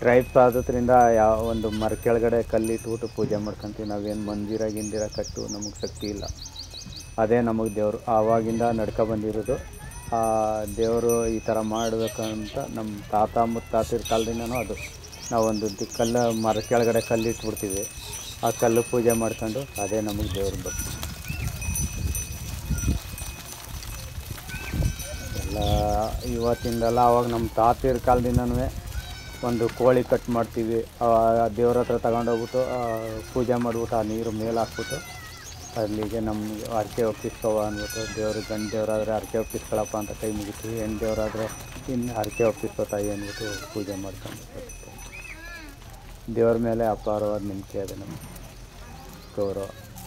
Tribes ಆದದ್ರಿಂದ ಯಾವ ಒಂದು ಮರ ಕೆಳಗಡೆ ಕಲ್ಲಿಟ್ಬಿಟ್ಟು ಪೂಜೆ ಮಾಡ್ಕೊಂತೀವಿ ನಾವೇನು ಮಂದಿರ ಗಿಂದಿರ ಕಟ್ಟು ನಮಗೆ ಶಕ್ತಿ ಇಲ್ಲ ಅದೇ ನಮಗೆ ದೇವರು ಆವಾಗಿಂದ ನಡ್ಕೊ ಬಂದಿರೋದು ಆ ದೇವರು ಈ ಥರ ಮಾಡಬೇಕಂತ ನಮ್ಮ ತಾತ ಮುತ್ತಾತಿರ ಕಾಲದಿಂದನೂ ಅದು ನಾವೊಂದು ದಿ- ಕಲ್ಲು ಮರ ಕೆಳಗಡೆ ಕಲ್ಲಿಟ್ಬಿಡ್ತೀವಿ ಆ ಕಲ್ಲು ಪೂಜೆ ಮಾಡ್ಕೊಂಡು ಅದೇ ನಮಗೆ ದೇವ್ರ ಭಕ್ತಿ ಎಲ್ಲ ಇವತ್ತಿಂದೆಲ್ಲ ಅವಾಗ ನಮ್ಮ ತಾತಿರ ಕಾಲದಿಂದನೂ ಒಂದು ಕೋಳಿ ಕಟ್ ಮಾಡ್ತೀವಿ ಆ ದೇವ್ರ ಹತ್ರ ತಗೊಂಡೋಗ್ಬಿಟ್ಟು ಆ, ಪೂಜೆ ಮಾಡಿಬಿಟ್ಟು ಆ ನೀರು ಮೇಲೆ ಹಾಕ್ಬಿಟ್ಟು ಅಲ್ಲಿಗೆ ನಮ್ಗೆ ಹರಕೆ ಒಪ್ಪಿಸ್ಕವ ಅಂದ್ಬಿಟ್ಟು ದೇವ್ರ ಗಂಡು ದೇವರಾದರೆ ಹರಕೆ ಒಪ್ಪಿಸ್ಕೊಳಪ್ಪ ಅಂತ ಕೈ ಮುಗಿತೀವಿ ಹೆಣ್ಣು ದೇವರಾದರೆ ಇನ್ನು ಹರಕೆ ಒಪ್ಪಿಸ್ಕೋ ತಾಯಿ ಅಂದ್ಬಿಟ್ಟು ಪೂಜೆ ಮಾಡ್ಕೊಂಡು ಬರ್ತೀವಿ. ದೇವ್ರ ಮೇಲೆ ಅಪಾರವಾದ ನಂಬಿಕೆ ಇದೆ ನಮಗೆ ಗೌರವ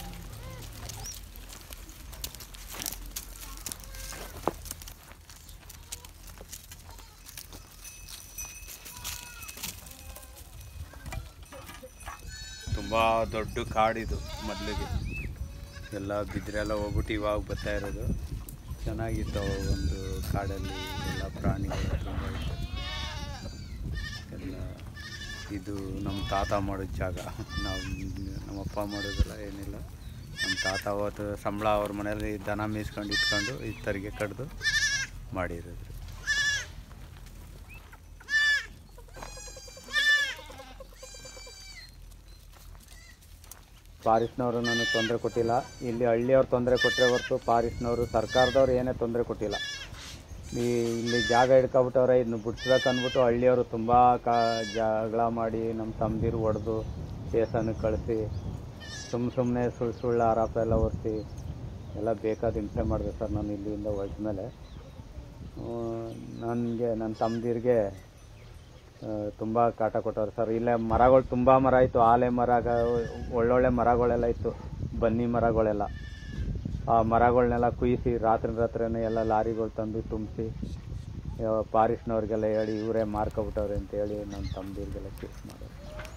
ತುಂಬ ದೊಡ್ಡ ಕಾಡಿದು ಮೊದಲಿಗೆ ಎಲ್ಲ ಬಿದ್ರೆಲ್ಲ ಹೋಗ್ಬಿಟ್ಟು ಇವಾಗ ಬರ್ತಾ ಇರೋದು ಚೆನ್ನಾಗಿತ್ತು ಅವಾಗ ಒಂದು ಕಾಡಲ್ಲಿ ಎಲ್ಲ ಪ್ರಾಣಿಗಳು ತುಂಬ ಇತ್ತು ಎಲ್ಲ ಇದು ನಮ್ಮ ತಾತ ಮಾಡಿದ ಜಾಗ ನಾವು ನಮ್ಮ ಅಪ್ಪ ಮಾಡೋದಲ್ಲ ಏನಿಲ್ಲ ನಮ್ಮ ತಾತ ಅವತ್ತು ಸಂಬಳ ಅವ್ರ ಮನೆಯಲ್ಲಿ ದನ ಮೇಯಿಸ್ಕೊಂಡು ಇಟ್ಕೊಂಡು ಈ ತರಿಗೆ ಕಡ್ದು ಮಾಡಿರೋದು ಪಾರಿಸ್ನವರು ನನಗೆ ತೊಂದರೆ ಕೊಟ್ಟಿಲ್ಲ ಇಲ್ಲಿ ಹಳ್ಳಿಯವ್ರು ತೊಂದರೆ ಕೊಟ್ಟರೆ ಹೊರತು ಪಾರಿಸ್ನವರು ಸರ್ಕಾರದವ್ರು ಏನೇ ತೊಂದರೆ ಕೊಟ್ಟಿಲ್ಲ ಈ ಇಲ್ಲಿ ಜಾಗ ಹಿಡ್ಕೊಬಿಟ್ಟವ್ರೆ ಇದನ್ನ ಬಿಡ್ಸ್ಬೇಕು ಅಂದ್ಬಿಟ್ಟು ಹಳ್ಳಿಯವರು ತುಂಬ ಕಾ ಜಗಳ ಮಾಡಿ ನಮ್ಮ ತಮ್ಮದಿರು ಹೊಡೆದು ಸ್ಟೇಷನ್ಗೆ ಕಳಿಸಿ ಸುಮ್ಮ ಸುಮ್ಮನೆ ಸುಳ್ಳು ಸುಳ್ಳು ಆರೋಪ ಎಲ್ಲ ಹೊರಿಸಿ ಎಲ್ಲ ಬೇಕಾದ ಹಿಂಸೆ ಮಾಡಿದೆ ಸರ್ ನಾನು ಇಲ್ಲಿಂದ ಹೊರಟ ಮೇಲೆ ನನಗೆ ನನ್ನ ತಮ್ಮದಿರಿಗೆ ತುಂಬ ಕಾಟ ಕೊಟ್ಟವ್ರು ಸರ್ ಇಲ್ಲೇ ಮರಗಳು ತುಂಬ ಮರ ಇತ್ತು ಆಲೆ ಮರ ಗ- ಒಳ್ಳೊಳ್ಳೆ ಮರಗಳೆಲ್ಲ ಇತ್ತು ಬನ್ನಿ ಮರಗಳೆಲ್ಲ ಆ ಮರಗಳನ್ನೆಲ್ಲ ಕುಯ್ಸಿ ರಾತ್ರಿ ರಾತ್ರಿನೇ ಎಲ್ಲ ಲಾರಿಗಳು ತಂದು ತುಂಬಿಸಿ ಪಾರಿಸ್ನವ್ರಿಗೆಲ್ಲ ಹೇಳಿ ಇವರೇ ಮಾರ್ಕೊಬಿಟ್ಟವ್ರೆ ಅಂತ ಹೇಳಿ ನನ್ನ ತಮ್ಮದಿರಿಗೆಲ್ಲ ಕೇಸ್ ಮಾಡೋರು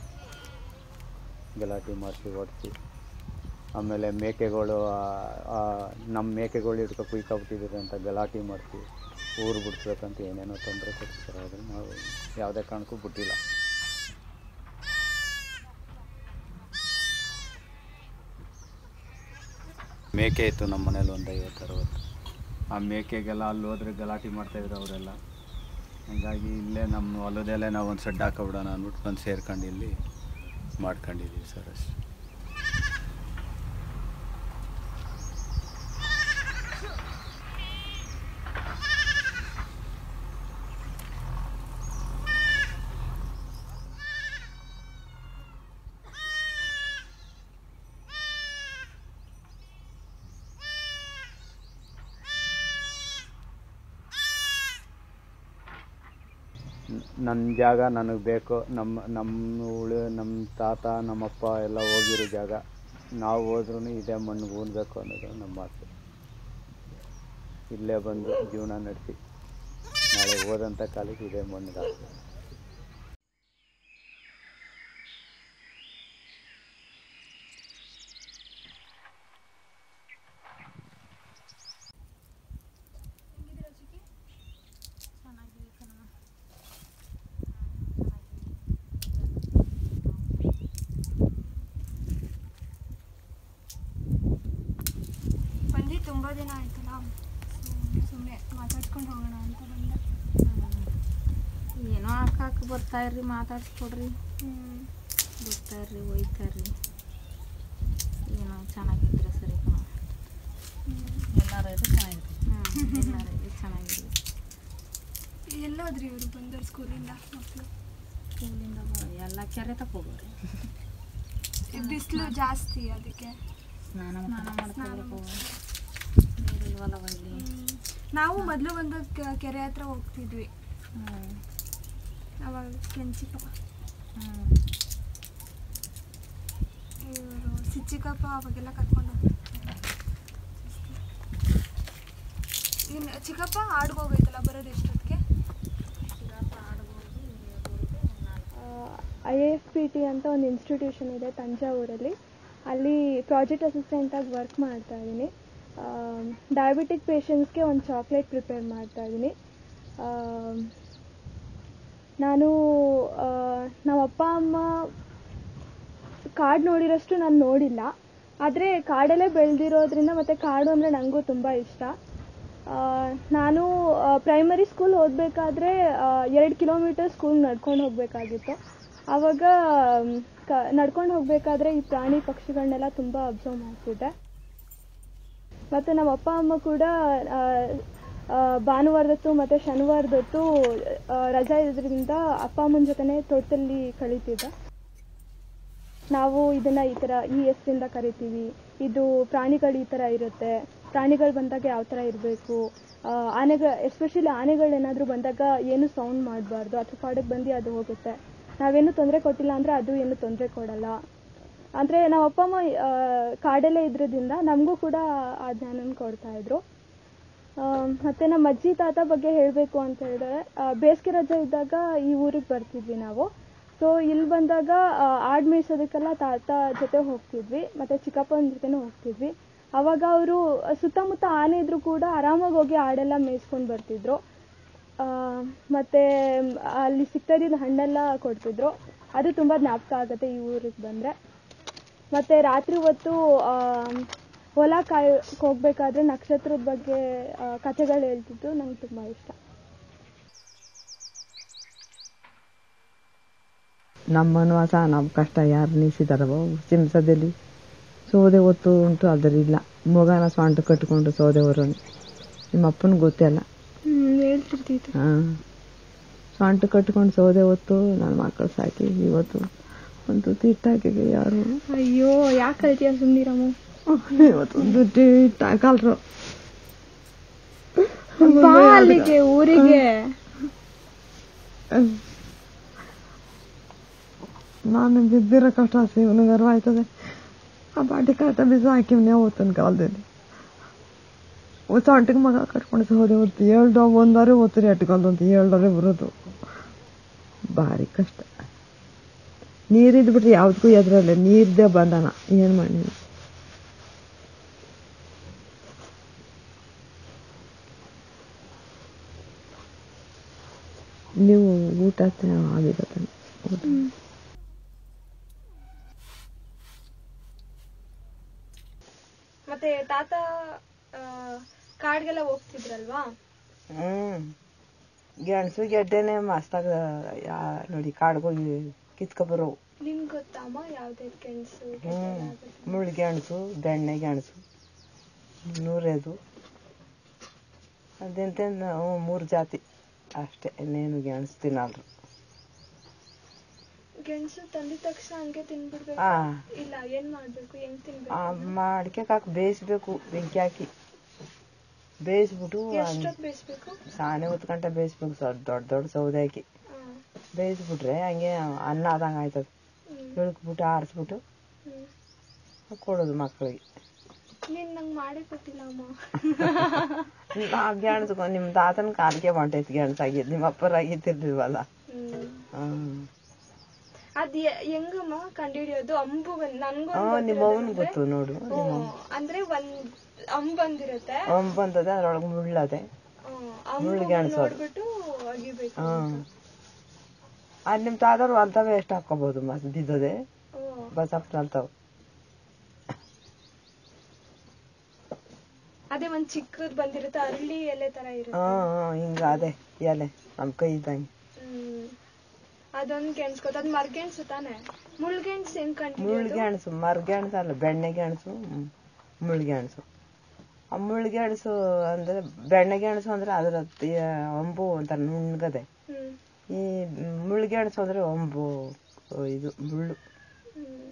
ಗಲಾಟೆ ಮಾಡಿಸಿ ಓಡಿಸಿ ಆಮೇಲೆ ಮೇಕೆಗಳು ಆ- ಆ ನಮ್ಮ ಮೇಕೆಗಳು ಹಿಡ್ಕೊ ಕುಯ್ಕೊಬಿಟ್ಟಿದ್ದೀರಿ ಅಂತ ಗಲಾಟೆ ಮಾಡಿಸಿ ಊರು ಬಿಡಿಸ್ಬೇಕಂತ ಏನೇನೋ ತೊಂದರೆ ಕೊಡ್ತಾರೆ ಅದನ್ನು ನಾವು ಯಾವುದೇ ಕಾರಣಕ್ಕೂ ಬಿಟ್ಟಿಲ್ಲ ಮೇಕೆ ಇತ್ತು ನಮ್ಮ ಮನೇಲಿ ಒಂದು ಐವತ್ತು ಅರವತ್ತು ಆ ಮೇಕೆಗೆಲ್ಲ ಅಲ್ಲಿ ಹೋದ್ರೆ ಗಲಾಟೆ ಮಾಡ್ತಾಯಿದ್ರು ಅವರೆಲ್ಲ ಹಂಗಾಗಿ ಇಲ್ಲೇ ನಮ್ಮ ಹೊಲದಲ್ಲೇ ನಾವು ಒಂದು ಸೆಡ್ ಹಾಕೊಬಿಡೋಣ ಅಂದ್ಬಿಟ್ಟು ಬಂದು ಸೇರ್ಕೊಂಡು ಇಲ್ಲಿ ಮಾಡ್ಕೊಂಡಿದ್ದೀವಿ ಸರ್ ಅಷ್ಟೇ ನನ್ನ ಜಾಗ ನನಗೆ ಬೇಕು ನಮ್ಮ ನಮ್ಮ ಉಳಿ ನಮ್ಮ ತಾತ ನಮ್ಮಪ್ಪ ಎಲ್ಲ ಹೋಗಿರೋ ಜಾಗ ನಾವು ಹೋದ್ರೂ ಇದೇ ಮಣ್ಣಿಗೆ ಉಣ್ಬೇಕು ಅನ್ನೋದು ನಮ್ಮ ಆಸೆ ಇಲ್ಲೇ ಬಂದು ಜೀವನ ನಡೆಸಿ ನಾಳೆ ಹೋದಂಥ ಕಾಲಕ್ಕೆ ಇದೇ ಮಣ್ಣಿಗೆ ಹಾಕ್ಬೇಕು ಬಂದು ತುಂಬ ದಿನ ಆಯ್ತಲ್ಲ ಸುಮ್ಮನೆ ಮಾತಾಡ್ಸ್ಕೊಂಡು ಹೋಗೋಣ ಅಂತ ಬಂದೆ ಏನೋ ಹಾಕಾಕ ಬರ್ತಾ ಇರ್ರಿ ಮಾತಾಡ್ಸ್ಕೊಡ್ರಿ ಹ್ಮ್. ಬರ್ತಾರ್ರಿ ಒಯ್ತಾರ್ರಿ ಏನೋ ಚೆನ್ನಾಗಿದ್ರೆ ಸರಿ ಕಣ ಎಲ್ಲರೂ ಇದು ಚೆನ್ನಾಗಿರುತ್ತೆ ಹ್ಞೂ ಎಲ್ಲರೂ ಇದು ಚೆನ್ನಾಗಿರ್ಲಿ ಎಲ್ಲೋದ್ರಿ ಇವರು ಬಂದರು ಸ್ಕೂಲಿಂದ ಮಕ್ಕಳು ಸ್ಕೂಲಿಂದ ಬ- ಎಲ್ಲ ಕೆರೆ ತಗೋಬೋರಿ ಬಿಸಿಲು ಜಾಸ್ತಿ ಅದಕ್ಕೆ ಸ್ನಾನ ಸ್ನಾನ ಮಾಡ್ಕೋಬೇಕು ನೀರಿಲ್ವಲ್ಲ ಇಲ್ಲಿ ಹ್ಮ್. ನಾವು ಮೊದಲು ಬಂದು ಕೆ- ಕೆರೆ ಹತ್ರ ಹೋಗ್ತಿದ್ವಿ ಹ್ಞೂ ಅವಾಗ ಕೆಂಚಿಕಪ್ಪ ಹ್ಞೂ ಇವರು ಸಿಚ್ಚಿಕಪ್ಪ ಅವಾಗೆಲ್ಲ ಕರ್ಕೊಂಡು ಹೋಗ್ತಿದ್ರು ಇನ್ನು ಚಿಕ್ಕಪ್ಪ ಆಡ್ಗೆ ಹೋಗೈತಲ್ಲ ಬರೋದು ಎಷ್ಟೊತ್ತಿಗೆ ಐ ಎಫ್ ಪಿ ಟಿ ಅಂತ ಒಂದು ಇನ್ಸ್ಟಿಟ್ಯೂಷನ್ ಇದೆ ತಂಜಾವೂರಲ್ಲಿ ಅಲ್ಲಿ ಪ್ರಾಜೆಕ್ಟ್ ಅಸಿಸ್ಟೆಂಟಾಗಿ ವರ್ಕ್ ಮಾಡ್ತಾ ಇದ್ದೀನಿ ಡಯಾಬಿಟಿಕ್ ಪೇಷಂಟ್ಸ್ಗೆ ಒಂದು ಚಾಕ್ಲೇಟ್ ಪ್ರಿಪೇರ್ ಮಾಡ್ತಾ ಇದ್ದೀನಿ ನಾನು ಆ, ನಮ್ಮ ಅಪ್ಪ ಅಮ್ಮ ಕಾಡು ನೋಡಿರೋಷ್ಟು ನಾನು ನೋಡಿಲ್ಲ ಆದರೆ ಕಾಡಲ್ಲೇ ಬೆಳೆದಿರೋದ್ರಿಂದ ಮತ್ತು ಕಾಡು ಅಂದರೆ ನನಗೂ ತುಂಬ ಇಷ್ಟ ಆ, ನಾನು ಪ್ರೈಮರಿ ಸ್ಕೂಲ್ ಓದಬೇಕಾದ್ರೆ ಎರಡು ಕಿಲೋಮೀಟರ್ ಸ್ಕೂಲ್ ನಡ್ಕೊಂಡು ಹೋಗಬೇಕಾಗಿತ್ತು ಆವಾಗ ಮ್, ಕ ನಡ್ಕೊಂಡು ಹೋಗಬೇಕಾದ್ರೆ ಈ ಪ್ರಾಣಿ ಪಕ್ಷಿಗಳನ್ನೆಲ್ಲ ತುಂಬ ಅಬ್ಸರ್ವ್ ಮಾಡ್ತಿದ್ದೆ ಮತ್ತು ನಮ್ಮ ಅಪ್ಪ ಅಮ್ಮ ಕೂಡ ಆ, ಆ, ಭಾನುವಾರದೊತ್ತು ಮತ್ತು ಶನಿವಾರದೊತ್ತು ಆ, ರಜಾ ಇರೋದ್ರಿಂದ ಅಪ್ಪ ಅಮ್ಮನ ಜೊತೆನೇ ತೋಟದಲ್ಲಿ ಕಳೀತಿದ್ದೆ ನಾವು ಇದನ್ನ ಈ ಥರ ಈ ಹೆಸರಿಂದ ಕರಿತೀವಿ ಇದು ಪ್ರಾಣಿಗಳು ಈ ಥರ ಇರುತ್ತೆ ಪ್ರಾಣಿಗಳು ಬಂದಾಗ ಯಾವ ಥರ ಇರಬೇಕು ಆನೆಗಳು ಎಸ್ಪೆಷಲಿ ಆನೆಗಳು ಏನಾದರೂ ಬಂದಾಗ ಏನು ಸೌಂಡ್ ಮಾಡಬಾರ್ದು ಅದ್ರ ಪಾಡಕ್ಕೆ ಬಂದು ಅದು ಹೋಗುತ್ತೆ ನಾವೇನು ತೊಂದರೆ ಕೊಟ್ಟಿಲ್ಲ ಅಂದರೆ ಅದು ಏನು ತೊಂದರೆ ಕೊಡಲ್ಲ ಅಂದರೆ ನಮ್ಮ ಅಪ್ಪ ಅಮ್ಮ ಆ, ಕಾಡಲ್ಲೇ ಇದ್ರದಿಂದ ನಮಗೂ ಕೂಡ ಆ ಜ್ಞಾನನ ಕೊಡ್ತಾ ಇದ್ರು ಆ, ಮತ್ತೆ ನಮ್ಮ ಅಜ್ಜಿ ತಾತ ಬಗ್ಗೆ ಹೇಳಬೇಕು ಅಂತ ಹೇಳಿದ್ರೆ ಆ, ಬೇಸಿಗೆ ರಜೆ ಇದ್ದಾಗ ಈ ಊರಿಗೆ ಬರ್ತಿದ್ವಿ ನಾವು ಸೊ ಇಲ್ಲಿ ಬಂದಾಗ ಆ, ಆಡ್ ಮೇಯ್ಸೋದಕ್ಕೆಲ್ಲ ತಾತ ಜೊತೆ ಹೋಗ್ತಿದ್ವಿ ಮತ್ತೆ ಚಿಕ್ಕಪ್ಪನ ಜೊತೆನೂ ಹೋಗ್ತಿದ್ವಿ ಅವಾಗ ಅವರು ಸುತ್ತಮುತ್ತ ಆನೆ ಇದ್ರು ಕೂಡ ಆರಾಮಾಗಿ ಹೋಗಿ ಆಡೆಲ್ಲ ಮೇಯ್ಸ್ಕೊಂಡು ಬರ್ತಿದ್ರು ಆ, ಮತ್ತೆ ಮ್, ಅಲ್ಲಿ ಸಿಗ್ತಾ ಇದ್ದಿದ್ದ ಹಣ್ಣೆಲ್ಲ ಕೊಡ್ತಿದ್ರು ಅದು ತುಂಬ ಜ್ಞಾಪಕ ಆಗುತ್ತೆ ಈ ಊರಿಗೆ ಬಂದರೆ ಮತ್ತೆ ರಾತ್ರಿ ಹೊತ್ತು ಆ, ಹೊಲ ಕಾಯಕ್ಕೆ ಹೋಗ್ಬೇಕಾದ್ರೆ ನಕ್ಷತ್ರದ ಬಗ್ಗೆ ಆ, ಕಥೆಗಳು ಹೇಳ್ತಿದ್ದು ನಂಗೆ ತುಂಬ ಇಷ್ಟ ನಮ್ಮ ವನವಾಸ ನಮ್ಮ ಕಷ್ಟ ಯಾರು ನಿಲ್ಲಿಸಿದಾರವ ಸಿಂಸದಲ್ಲಿ ಸೋದೆ ಹೊತ್ತು ಉಂಟು ಅದರಿಲ್ಲ ಮೊಗನ ಸ್ವಂಟ ಕಟ್ಕೊಂಡು ಸೋದೆ ಹೊರೋನು ನಿಮ್ಮ ಅಪ್ಪನ ಗೊತ್ತಿಲ್ಲ ಹೇಳ್ತಿರ್ತಿತ್ತು ಹಾಂ ಸ್ವಂಟ ಕಟ್ಕೊಂಡು ಸೋದೆ ಹೊತ್ತು ನನ್ನ ಮಕ್ಕಳು ಸಾಕಿ ಇವತ್ತು ಒಂದು ತಿಟ್ಟಾಕಿ ಯಾರು ಅಯ್ಯೋ ಯಾಕೆ ಕಳ್ತೀಯ ಸುಮ್ಮನಿರಮ್ಮ ಇವತ್ತು ದುಡ್ಡು ಇಟ್ಟಾಕಲ್ರು ಬಾ ಅಲ್ಲಿಗೆ ಊರಿಗೆ ನಾನು ಬಿದ್ದಿರೋ ಕಷ್ಟ ಇವನಿಗೆ ಅರ್ವಾಯ್ತದೆ ಆ ಬಾಟಿ ಕಷ್ಟ ಬಿಸಿ ಹಾಕಿವ್ನೇ ಓದ್ತಾನೆ ಕಾಲದಲ್ಲಿ ಸೊಂಟಿಗೆ ಮಗ ಕಟ್ಕೊಂಡು ಹೋದೆ ಹೊತ್ತು ಏಳ್ಡು ಒಂದಾರೆ ಓದ್ತಾರೆ ಅಟ್ಕೊಂಡಂತ ಏಳ್ಡರೆ ಬರೋದು ಭಾರಿ ಕಷ್ಟ ನೀರಿದ್ದು ಬಿಟ್ರೆ ಯಾವ್ದಕ್ಕೂ ಎದ್ರಲ್ಲ ನೀರ್ದೇ ಬಂಧನ ಏನು ಮಾಡಿ ನೀವು ಊಟ ಆಗಿರತ್ತೆ ಊಟ ಮತ್ತೆ ತಾತ ಕಾಡ್ಗೆಲ್ಲ ಹೋಗ್ತಿದ್ರಲ್ವಾ ಹ್ಮ್ ಗೆಣಸು ಗೆಡ್ಡೆನೆ ಮಸ್ತಾಗ ಯಾ- ನೋಡಿ ಕಾಡ್ಗೋಗಿ ಕಿತ್ಕೊಬರೋವು ನಿಮ್ಗೆ ಗೊತ್ತಮ್ಮ ಯಾವ್ದೇ ಗೆಣಸು ಹ್ಮ್ ಮುಳ್ಳು ಗೆಣಸು ಬೆಣ್ಣೆ ಗೆಣಸು ನೂರೇದು ಅದೆಂತ ಮೂರು ಜಾತಿ ಅಷ್ಟೇ ಇನ್ನೇನು ಗೆಣಸು ತಿನ್ನಲ್ರು ಗೆಣಸು ತಂದಿದ ತಕ್ಷಣ ಹಂಗೆ ತಿನ್ಬಿಡ್ಬೇಕು ಆ ಇಲ್ಲ ಏನ್ ಮಾಡ್ಬೇಕು ಹೆಂಗ್ ತಿನ್ಬೇಕು ಆ ಮಡಿಕೆ ಹಾಕಿ ಬೇಯಿಸ್ಬೇಕು ಬೆಂಕಿ ಹಾಕಿ ಬೇಯಿಸ್ಬಿಟ್ಟು ಎಷ್ಟೊತ್ತು ಬೇಯಿಸ್ಬೇಕು ಸಾನೆ ಹೊತ್ತು ಗಂಟೆ ಬೇಯಿಸ್ಬೇಕು ಸ್ವಲ್ಪ ದೊಡ್ಡ ದೊಡ್ಡ ಸೌದೆ ಹಾಕಿ ಹ್ಮ್ ಬೇಯಿಸ್ಬಿಟ್ರೆ ಹಂಗೆ ಅನ್ನ ಆದಂಗೆ ಆಯ್ತದೆ ಹ್ಮ್ ಇಳ್ಕ್ಬಿಟ್ಟು ಆರಿಸ್ಬಿಟ್ಟು ಹ್ಮ್ ಕೊಡೋದು ಮಕ್ಕಳಿಗೆ ನೀನ್ ನಂಗೆ ಮಾಡೇ ಕೊಟ್ಟಿಲ್ಲ ಅಮ್ಮ ನಾ ಗೆಣಸು ನಿಮ್ಮ ತಾತನ ಕಾಲಿಗೆ ಹೊಂಟೈತಿ ಗೆಣಸು ಆಗಿದ್ದು ನಿಮ್ಮ ಅಪ್ಪರ ಆಗಿತ್ತಿರ್ಲಿಲ್ವಲ್ಲ ಹ್ಮ್ ಹ್ಮ್ ಅದ್ ಯ- ಹೆಂಗಮ್ಮ ಕಂಡಿಡಿಯೋದು ಅಂಬು ಬಂದ್ ನನ್ಗೂ ಹ್ಮ್ ನಿಮ್ಮ ಅವನ್ ಗೊತ್ತು ನೋಡು ನಿಮ್ಮ ಅಂದ್ರೆ ಒಂದ್ ಅಂಬ್ ಬಂದಿರತ್ತೆ ಅವ್ನ್ ಬಂದದೆ ಅದ್ರೊಳಗೆ ಮುಳ್ಳದೆ ಹ್ಮ್, ಅಂಬು ಮುಳ್ಳು ಗೆಣಸು ಅದು. ನೋಡ್ಬಿಟ್ಟು ಅಗಿಬೇಕು ಹ್ಮ್ ಅದ್ ನಿಮ್ ತಾತರು ಅಂತವೇ ಎಷ್ಟು ಹಾಕೋಬಹುದು ಮತ್ ಬಿದ್ದದೆ ಹ್ಮ್. ಬಸಪ್ಪ ಅಂತಾವ ಅದೇ ಒಂದ್ ಚಿಕ್ಕದ್ ಬಂದಿರುತ್ತೆ ಅರಳಿ ಎಲೆ ತರ ಇರುತ್ತೆ ಹ್ಮ್ ಹ್ಮ್ ಹಿಂಗ ಅದೇ ಎಲೆ ನಮ್ ಕೈ ಇದ್ದಂಗೆ ಹ್ಮ್ ಅದೊಂದ್ ಗೆಣಸ್ಕೊತ ಅದ್ ಮರ್ಗೆಣಸು ತಾನೆ ಮುಳ್ಗೆಣಸು ಹೆಂಗ್ ಕಂಡಿಡಿಯೋದು ಮುಳ್ಗೆಣಸು ಮರ್ಗೆಣಸು ಅಲ್ಲ ಬೆಣ್ಣೆ ಗೆಣಸು ಹ್ಮ್, ಮುಳ್ಗೆಣಸು ಆ ಮುಳ್ಗೆಣಸು ಅಂದ್ರೆ ಬೆಣ್ಣೆ ಗೆಣಸು ಅಂದ್ರೆ ಅದ್ರ ತಿ- ಅಂಬು ಒಂಥರ ನುಣ್ಣಗದೆ ಹ್ಮ್ ಈ ಮುಳ್ಗೆಣಸು ಅಂದ್ರೆ ಒಂಬು ಇದು ಮುಳ್ಳು ಹ್ಮ್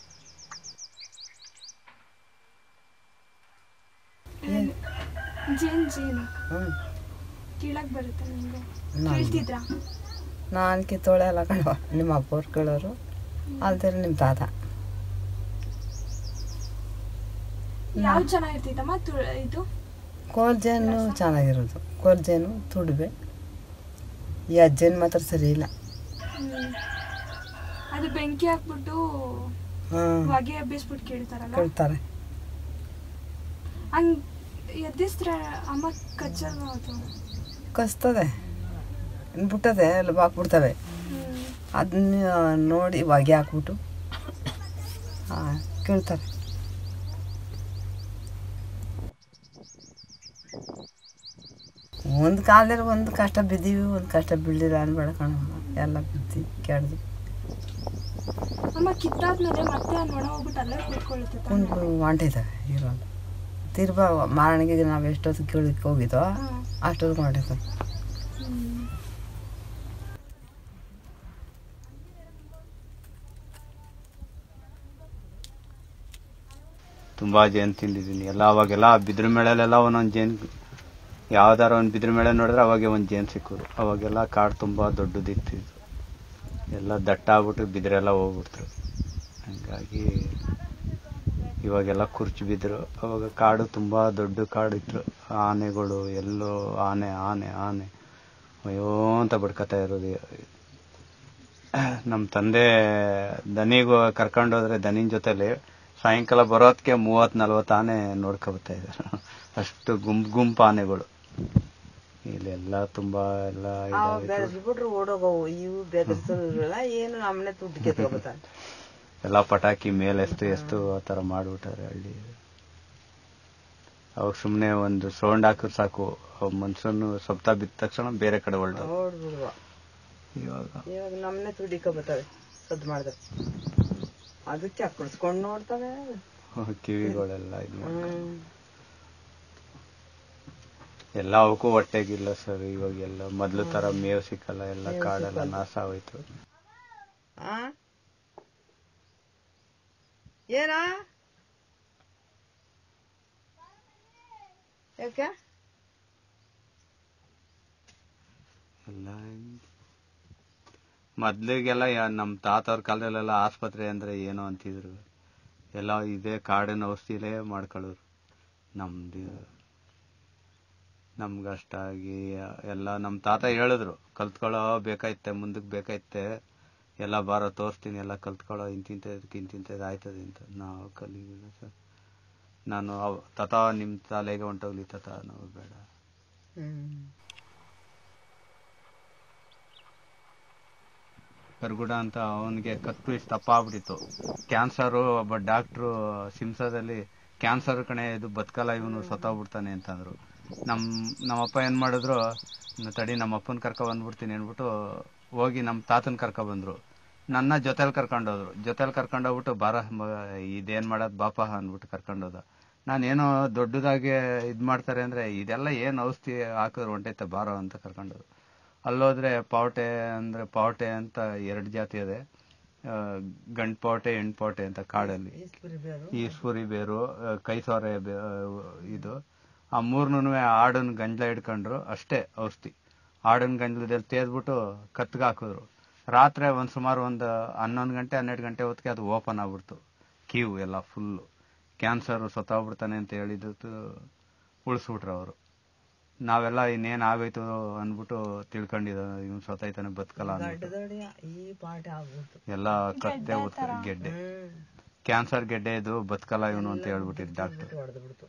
ಜೇನ್ ಜೇನು ಹ್ಮ್ ಕೀಳಕ್ ಬರುತ್ತೆ ನಿಮ್ಗೆ ನಾನು- ಕೇಳ್ತಿದ್ರಾ ನಾಲ್ಕೆ ತೊಳೆ ಎಲ್ಲ ಕಣವ ನಿಮ್ಮ ಅಪ್ಪವ್ರು ಕೇಳೋರು ಅಲ್ದರೆ ನಿಮ್ಮ ತಾತ ಯಾವ್ದು ಚೆನ್ನಾಗಿರ್ತೈತಮ್ಮ ತು- ಇದು ಕೋಲ್ಜೇನು ಚೆನ್ನಾಗಿರೋದು ಕೋಲ್ಜೇನು ತುಡುಬೆ ಈ ಅಜ್ಜನ ಮಾತ್ರ ಸರಿ ಇಲ್ಲ ಹ್ಮ್. ಅದು ಬೆಂಕಿ ಹಾಕ್ಬಿಟ್ಟು ಹ್ಮ್ ಹೊಗೆ ಎಬ್ಬಿಸ್ಬಿಟ್ಟು ಕೇಳ್ತಾರಲ್ಲ ಕೇಳ್ತಾರೆ ಹಂಗ್ ಎದ್ದಿಸ್ತ್ರ ಅಮ್ಮ ಕಚ್ಚಲ್ವಾ ಅದು ಕಸ್ತದೆ ಬಿಟ್ಟದೆ ಅಲ್ಲಿ ಹಾಕ್ಬಿಡ್ತವೆ ಅದನ್ನ ನೋಡಿ ಹೊಗೆ ಹಾಕ್ಬಿಟ್ಟು ಹಾಂ ಕೇಳ್ತಾರೆ ಒಂದು ಕಾಲದಲ್ಲಿ ಒಂದು ಕಷ್ಟ ಬಿದ್ದೀವಿ ಒಂದು ಕಷ್ಟ ಬೀಳಿಲ್ಲ ಅನ್ಬೇಡ ಕಣ ಎಲ್ಲ ಬಿದ್ದಿ ಕೆಡ್ದು ಅಮ್ಮ ಕಿತ್ತಾದ್ಮೇಲೆ ಮತ್ತೆ ಆ ನೊಣ ಹೋಗ್ಬಿಟ್ಟು ಅಲ್ಲೇ ಕೂತ್ಕೊಳ್ಳುತ್ತೆ ತಾನೇ? ಒಂದು ಹೊಂಟಿದ್ದಾವೆ ಇರೋಲ್ಲ ತಿರ್ಬಾ ಮಾರಣಿಗೆ ನಾವು ಎಷ್ಟೊತ್ತು ಕೇಳಕ್ಕೆ ಹೋಗಿದ್ದೋ ಅಷ್ಟೊತ್ತಿಗೆ ಹೊಂಟಿದ್ದಾವೆ ತುಂಬ ಜೇನು ತಿಂದಿದ್ದೀನಿ ಎಲ್ಲ ಅವಾಗೆಲ್ಲ ಬಿದ್ರ ಮೇಳೆಲೆಲ್ಲ ಒಂದೊಂದು ಜೇನು ಯಾವ್ದಾರ ಒಂದು ಬಿದ್ರ ಮೇಳೆ ನೋಡಿದ್ರೆ ಅವಾಗೆ ಒಂದು ಜೇನು ಸಿಕ್ಕೋರು ಅವಾಗೆಲ್ಲ ಕಾಡು ತುಂಬ ದೊಡ್ಡದಿತ್ತು ಇದು ಎಲ್ಲ ದಟ್ಟ ಆಗ್ಬಿಟ್ಟು ಬಿದ್ರೆಲ್ಲ ಹೋಗ್ಬಿಡ್ತು ಹಂಗಾಗಿ ಇವಾಗೆಲ್ಲ ಕುರ್ಚಿ ಬಿದ್ರು ಅವಾಗ ಕಾಡು ತುಂಬ ದೊಡ್ಡ ಕಾಡು ಇತ್ತು ಆನೆಗಳು ಎಲ್ಲೋ ಆನೆ ಆನೆ ಆನೆ ಅಯ್ಯೋ ಅಂತ ಬಡ್ಕತಾ ಇರೋದು ನಮ್ಮ ತಂದೆ ದನಿಗೂ ಕರ್ಕೊಂಡೋದ್ರೆ ದನಿನ ಜೊತೆಲಿ ಸಾಯಂಕಾಲ ಬರೋದಕ್ಕೆ ಮೂವತ್ ನಲ್ವತ್ತು ಆನೆ ನೋಡ್ಕೊಬತ್ತಾ ಇದ್ದಾರೆ ಅಷ್ಟು ಗುಂಪು ಗುಂಪು ಆನೆಗಳು ಇಲ್ಲೆಲ್ಲ ತುಂಬಾ ಎಲ್ಲ ಇದಾವೆ. ಬೆಳೆಸ್ಬಿಟ್ರು ಓಡೋಗವು ಇವು ಬೆದರ್ಸಲ್ಲ ಏನು ನಮ್ಮನೆ ದುಡ್ಡು ಗೆದ್ಕೊಬತ್ತಾನೆ ಎಲ್ಲ ಪಟಾಕಿ ಮೇಲೆ ಎಷ್ಟು ಎಷ್ಟು ಆ ಥರ ಮಾಡ್ಬಿಟ್ಟಾರೆ ಹಳ್ಳಿ ಅವಾಗ ಸುಮ್ಮನೆ ಒಂದು ಸೌಂಡ್ ಹಾಕಿದ್ರೆ ಸಾಕು ಮನ್ಸನ್ನು ಸಪ್ತ ಬಿದ್ದ ತಕ್ಷಣ ಬೇರೆ ಕಡೆ ಹೊರಟು ನೋಡ್ಬಿಡುವ ಇವಾಗ ಇವಾಗ ನಮ್ಮನೆ ತುಡಿಕೊಬತ್ತವೆ ಸದ್ದು ಮಾಡಿದ್ರೆ ಅದು ಚಕ್ಕಡಿಸ್ಕೊಂಡು ನೋಡ್ತವೆ ಕಿವಿಗಳೆಲ್ಲ ಇದು ಮಾಡಿ ಹ್ಮ್ ಎಲ್ಲ ಅವಕ್ಕೂ ಹೊಟ್ಟೆಗಿಲ್ಲ ಸರ್ ಇವಾಗೆಲ್ಲ ಮೊದ್ಲು ತರ ಮೇವು ಸಿಕ್ಕಲ್ಲ ಎಲ್ಲ ಕಾಡೆಲ್ಲ ನಾಶ ಆಗೋಯ್ತು ಆ ಏನ ಯಾಕೆ ಎಲ್ಲ ಮೊದ್ಲಿಗೆಲ್ಲ ಯಾ- ನಮ್ ತಾತವ್ರ ಕಾಲದಲ್ಲೆಲ್ಲ ಆಸ್ಪತ್ರೆ ಅಂದ್ರೆ ಏನೋ ಅಂತಿದ್ರು ಎಲ್ಲ ಇದೇ ಕಾಡಿನ ಔಷಧಿಲೇ ಮಾಡ್ಕೊಳ್ಳೋರು ನಮ್ದು ನಮ್ಗಷ್ಟಾಗಿ ಎಲ್ಲ ನಮ್ ತಾತ ಹೇಳಿದ್ರು ಕಲ್ತ್ಕೊಳ್ಳೋ ಬೇಕಾಯ್ತೆ ಮುಂದಕ್ಕೆ ಬೇಕಾಯ್ತೆ ಎಲ್ಲ ಬಾರೋ ತೋರಿಸ್ತೀನಿ ಎಲ್ಲ ಕಲ್ತ್ಕೊಳ್ಳೋ ಇಂತಿಂತದಕ್ಕೆ ಇಂತಿಂತದ್ದು ಆಯ್ತದೆ ಅಂತ ನಾವು ಕಲಿಗಿಲ್ಲ ಸರ್ ನಾನು ಅವ್- ತಾತ ನಿಮ್ ತಲೆಗೆ ಹೊಂಟೋಗ್ಲಿ ತಾತ ನಾವು ಬೇಡ ಹ್ಮ್ ಕರ್ಗುಡ ಅಂತ ಅವನಿಗೆ ಕತ್ತು ಇಷ್ಟು ದಪ್ಪ ಆಗ್ಬಿಟ್ಟಿತ್ತು ಕ್ಯಾನ್ಸರು ಒಬ್ಬ ಡಾಕ್ಟ್ರು ಸಿಮ್ಸದಲ್ಲಿ ಕ್ಯಾನ್ಸರ್ ಕಣೆ ಇದು ಬದುಕಲ್ಲ ಇವನು ಸತ್ತೋಗ್ಬಿಡ್ತಾನೆ ಅಂತಂದ್ರು ನಮ್ ನಮ್ಮಪ್ಪ ಏನ್ ಮಾಡಿದ್ರು "ನ- ತಡಿ ನಮ್ಮ ಅಪ್ಪನ ಕರ್ಕೊ ಬಂದ್ಬಿಡ್ತೀನಿ ಅಂದ್ಬಿಟ್ಟು ಹೋಗಿ ನಮ್ಮ ತಾತನ ಕರ್ಕೊ ಬಂದ್ರು ನನ್ನ ಜೊತೆಲಿ ಕರ್ಕೊಂಡೋದ್ರು ಜೊತೆಲಿ ಕರ್ಕೊಂಡೋಗ್ಬಿಟ್ಟು ಬಾರ ಮ- ಇದೇನ್ ಮಾಡೋದ್ ಬಾಪ ಅಂದ್ಬಿಟ್ಟು ಕರ್ಕೊಂಡೋದ ನಾನೇನೋ ದೊಡ್ಡದಾಗಿ ಇದ್ ಮಾಡ್ತಾರೆ ಅಂದ್ರೆ ಇದೆಲ್ಲ ಏನ್ ಔಷಧಿ ಹಾಕಿದ್ರು ಹೊಂಟೈತೆ ಬಾರೋ ಅಂತ ಕರ್ಕೊಂಡೋದ್ರು ಅಲ್ಲೋದ್ರೆ ಪಾವಟೆ ಅಂದ್ರೆ ಪಾವಟೆ ಅಂತ ಎರಡು ಜಾತಿ ಇದೆ ಆ, ಗಂಡ್ ಪಾವಟೆ ಹೆಣ್ ಪಾವಟೆ ಅಂತ ಕಾಡಲ್ಲಿ ಈಸ್ಪುರಿ ಬೇರು ಆ, ಕೈಸೋರೆ ಬೇ- ಆ, ಇದು ಆ ಮೂರ್ನು ಆಡನ್ ಗಂಜಲ ಹಿಡ್ಕೊಂಡ್ರು ಅಷ್ಟೇ ಔಷಧಿ ಆಡನ್ ಗಂಜಲದಲ್ಲಿ ತೇದ್ಬಿಟ್ಟು ಕತ್ಗೆ ಹಾಕಿದ್ರು ರಾತ್ರಿ ಒಂದ್ ಸುಮಾರು ಒಂದು ಹನ್ನೊಂದು ಗಂಟೆ ಹನ್ನೆರಡು ಗಂಟೆ ಹೊತ್ತಿಗೆ ಅದು ಓಪನ್ ಆಗ್ಬಿಡ್ತು ಕ್ಯೂ ಎಲ್ಲ ಫುಲ್ಲು ಕ್ಯಾನ್ಸರ್ ಸತ್ತೋಗ್ಬಿಡ್ತಾನೆ ಅಂತ ಹೇಳಿದ್ದು ಉಳಿಸ್ಬಿಟ್ರು ಅವರು ನಾವೆಲ್ಲ ಇನ್ನೇನ್ ಆಗೋಯ್ತು ಅಂದ್ಬಿಟ್ಟು ತಿಳ್ಕೊಂಡಿದ ಇವ್ನು ಸತ್ತೈತಾನೆ ಬದುಕಲ್ಲ ಅಂದ್ಬಿಟ್ಟು ದೊಡ್ಡ ಈ ಪಾಠ ಆಗ್ಬಿಡ್ತು ಎಲ್ಲ ಕತ್ತೆ ಉತ್ತ ಗೆಡ್ಡೆ ಹ್ಮ್ ಕ್ಯಾನ್ಸರ್ ಗೆಡ್ಡೆ ಇದು ಬದುಕಲ್ಲ ಇವನು ಅಂತ ಹೇಳ್ಬಿಟ್ಟಿದ್ ಡಾಕ್ಟರ್ ಹೊಡೆದು ಬಿಡ್ತು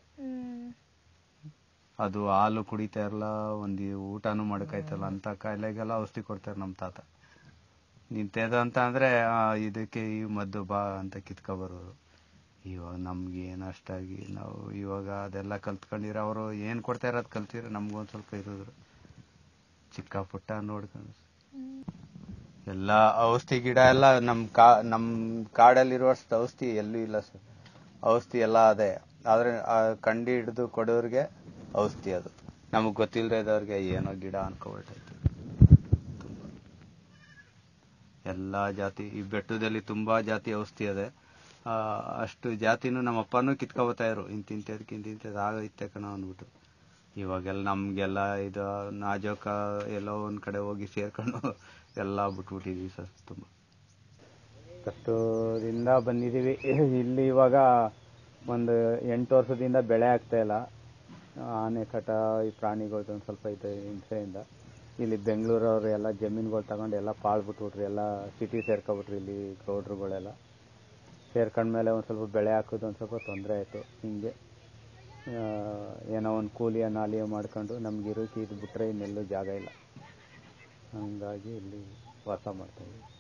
ಅದು ಹಾಲು ಕುಡಿತಾ ಇರಲ್ಲ ಒಂದ್ ಊಟನೂ ಮಾಡಕಾಯ್ತಲ್ಲ ಅಂತ ಕಾಯಿಲೆಗೆಲ್ಲ ಔಷಧಿ ಕೊಡ್ತಾರೆ ನಮ್ ತಾತ ನಿಂತೇದ ಅಂತ ಅಂದ್ರೆ ಆ, ಇದಕ್ಕೆ ಈ ಮದ್ದು ಬಾ ಅಂತ ಕಿತ್ಕೊ ಬರೋರು ಇವಾಗ ನಮ್ಗೆ ಏನ್ ಅಷ್ಟಾಗಿ ನಾವು ಇವಾಗ ಅದೆಲ್ಲ ಕಲ್ತ್ಕೊಂಡಿರ ಅವರು ಏನ್ ಕೊಡ್ತಾ ಇರೋದ್ ಕಲ್ತಿರ ನಮ್ಗೊಂದ್ ಸ್ವಲ್ಪ ಇರೋದ್ರು ಚಿಕ್ಕ ಪುಟ್ಟ ನೋಡ್ಕೊಂಡು ಎಲ್ಲ ಔಷಧಿ ಗಿಡ ಎಲ್ಲ ನಮ್ ಕಾ ನಮ್ ಕಾಡಲ್ಲಿರುವಷ್ಟು ಔಷಧಿ ಎಲ್ಲೂ ಇಲ್ಲ ಸರ್ ಔಷಧಿ ಎಲ್ಲ ಅದೇ ಆದ್ರೆ ಆ ಕಂಡಿ ಹಿಡಿದು ಕೊಡೋರ್ಗೆ ಔಷಧಿ ಅದು ನಮಗ್ ಗೊತ್ತಿಲ್ಲದೆ ಇದ್ದವ್ರಿಗೆ ಏನೋ ಗಿಡ ಅನ್ಕೊಬಿಟ್ಟೈತೆ ಎಲ್ಲಾ ಜಾತಿ ಈ ಬೆಟ್ಟದಲ್ಲಿ ತುಂಬಾ ಜಾತಿ ಔಷಧಿ ಅದೆ ಆ, ಅಷ್ಟು ಜಾತಿನೂ ನಮ್ಮ ಅಪ್ಪನೂ ಕಿತ್ಕೊಬತ್ತಾ ಇದ್ರು ಇಂತಿಂತದಕ್ಕೆ ಇಂತಿಂತದ್ ಆಗೈತೆ ಕಣ ಅಂದ್ಬಿಟ್ಟು ಇವಾಗೆಲ್ಲ ನಮ್ಗೆಲ್ಲ ಇದು ನಾಜೋಕ ಎಲ್ಲೋ ಒಂದ್ ಕಡೆ ಹೋಗಿ ಸೇರ್ಕೊಂಡು ಎಲ್ಲ ಬಿಟ್ಬಿಟ್ಟಿದೀವಿ ಸರ್ ತುಂಬಾ ಕಷ್ಟದಿಂದ ಬಂದಿದೀವಿ ಇಲ್ಲಿ ಇವಾಗ ಒಂದು ಎಂಟು ವರ್ಷದಿಂದ ಬೆಳೆ ಆಗ್ತಾ ಇಲ್ಲ ಆನೆ ಕಟ ಈ ಪ್ರಾಣಿಗಳ್ದು ಒಂದು ಸ್ವಲ್ಪ ಇದೆ ಹಿಂಸೆಯಿಂದ ಇಲ್ಲಿ ಬೆಂಗಳೂರವ್ರು ಎಲ್ಲ ಜಮೀನುಗಳು ತಗೊಂಡು ಎಲ್ಲ ಪಾಳು ಬಿಟ್ಬಿಟ್ರು ಎಲ್ಲ ಸಿಟಿ ಸೇರ್ಕೊಬಿಟ್ರು ಇಲ್ಲಿ ಗೌಡ್ರುಗಳೆಲ್ಲ ಸೇರ್ಕೊಂಡ್ಮೇಲೆ ಒಂದು ಸ್ವಲ್ಪ ಬೆಳೆ ಹಾಕೋದು ಒಂದು ಸ್ವಲ್ಪ ತೊಂದರೆ ಆಯಿತು ಹಿಂಗೆ ಆ, ಏನೋ ಒಂದು ಕೂಲಿಯ ನಾಲಿಯ ಮಾಡ್ಕೊಂಡು ನಮ್ಗೆ ಇರೋಕೆ ಇದು ಬಿಟ್ರೆ ಇನ್ನೆಲ್ಲೂ ಜಾಗ ಇಲ್ಲ ಹಂಗಾಗಿ ಇಲ್ಲಿ ವಾಸ ಮಾಡ್ತಾಯಿದ್ದೀವಿ